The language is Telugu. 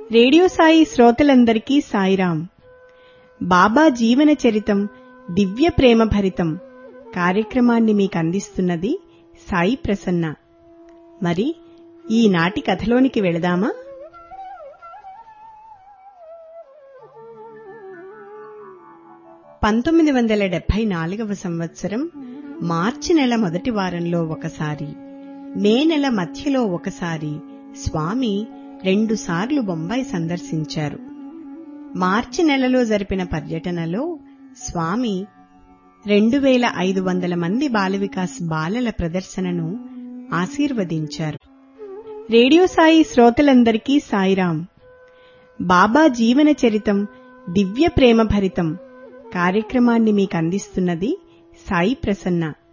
రేడియో సాయి శ్రోతలందరికీ సాయిరాం బాబా జీవన చరితం దివ్య ప్రేమ భరితం కార్యక్రమాన్ని మీకు అందిస్తున్నది సాయి ప్రసన్న మరి ఈనాటి కథలోనికి వెళదామా పంతొమ్మిది వందల డెబ్బై నాలుగవ సంవత్సరం మార్చి నెల మొదటి వారంలో ఒకసారి మే నెల మధ్యలో ఒకసారి స్వామి రెండుసార్లు బొంబాయి సందర్శించారు మార్చి నెలలో జరిపిన పర్యటనలో స్వామి రెండు వేల ఐదు వందల మంది బాలవికాస్ బాలల ప్రదర్శనను ఆశీర్వదించారు రేడియో సాయి శ్రోతలందరికీ సాయిరాం బాబా జీవన చరితం దివ్య ప్రేమ భరితం కార్యక్రమాన్ని మీకు అందిస్తున్నది సాయి ప్రసన్న